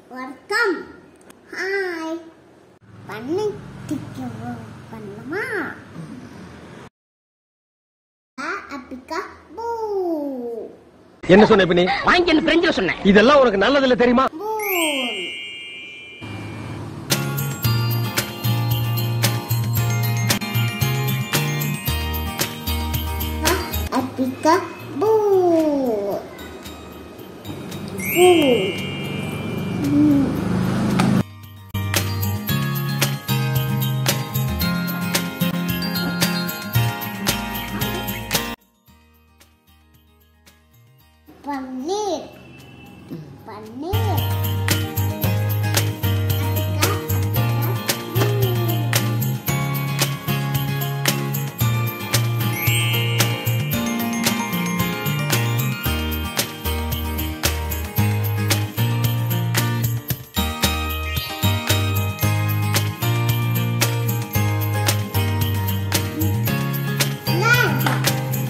வணக்கம் ஹாய் பண்ணி திக்க பண்ணலாமா அப்பிக்கா பூ என்ன சொன்ன இப்ப நீ வாங்கி பிரெஞ்சில் சொன்னேன் இதெல்லாம் உனக்கு நல்லதில்ல தெரியுமா பூன் அப்பிக்கா பூ பூ பன்னீர் பன்னீர் அப்பிக்கா அப்பிக்கா பூ Love.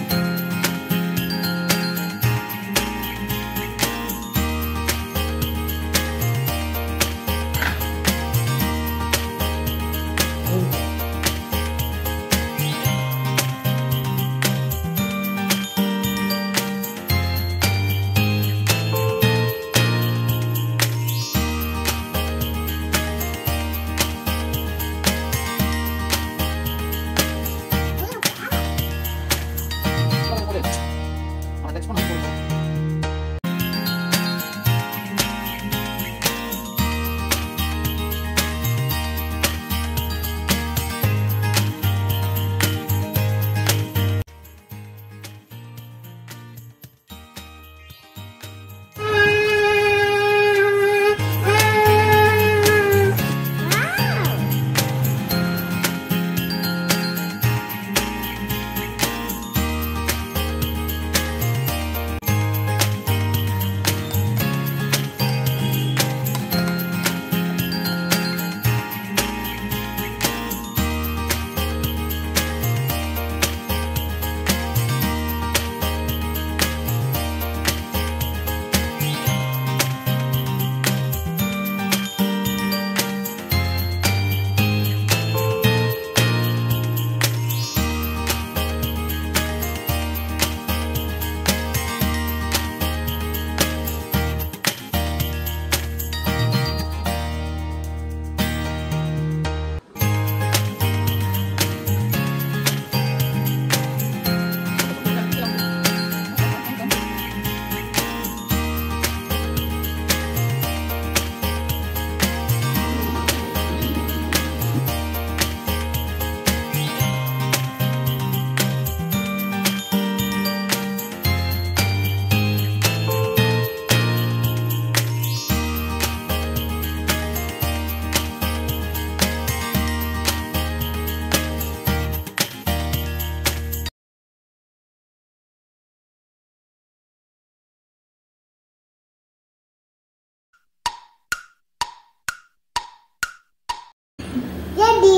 Jadi,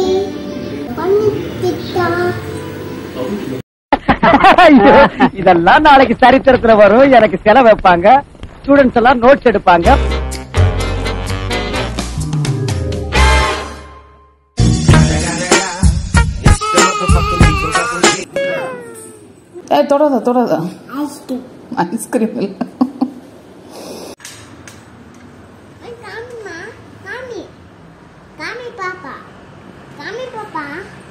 பண்ணிக்கிட்டா ஐயோ, இதெல்லாம் நாளைக்கு சரித்திரத்துல வரும் எனக்கு செலவு வைப்பாங்க ஸ்டூடெண்ட்ஸ் எல்லாம் நோட்ஸ் எடுப்பாங்க ஏய் தொடாத தொடாத ஐஸ்கிரீம் ஐஸ்கிரீம் இல்லை காமிமா காமி காமி பாப்பா காமி பாப்பா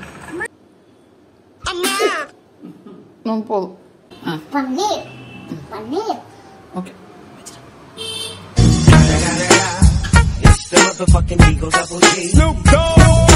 ம், போதும் ஆ பன்னீர் பன்னீர் okay The motherfucking Eagle Double G. Snoop Dogg.